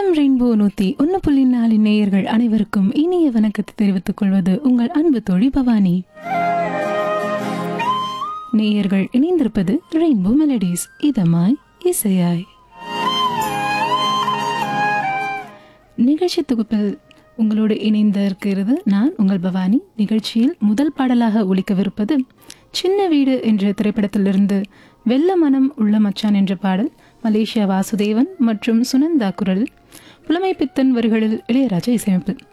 FM rainbow நூத்தி ஒன்னு புள்ளி நாலு நேயர்கள் அனைவருக்கும் இனிய வணக்கத்தை தெரிவித்துக் கொள்வது உங்கள் அன்பு தோழி பவானி நேயர்கள் இணைந்திருப்பது ரெயின்போ மெலடிஸ் இதமாய் இசையாய் நிகழ்ச்சி தொகுப்பில் உங்களோடு இணைந்து இருக்கிறது நான் உங்கள் பவானி நிகழ்ச்சியில் முதல் பாடலாக ஒலிக்கவிருப்பது சின்ன வீடு என்ற திரைப்படத்திலிருந்து வெள்ள மனம் உள்ள மச்சான் என்ற பாடல் மலேசியா வாசுதேவன் மற்றும் சுனந்தா குரல் புலமை பித்தன் வரிகளில் இளையராஜா இசையமைப்பு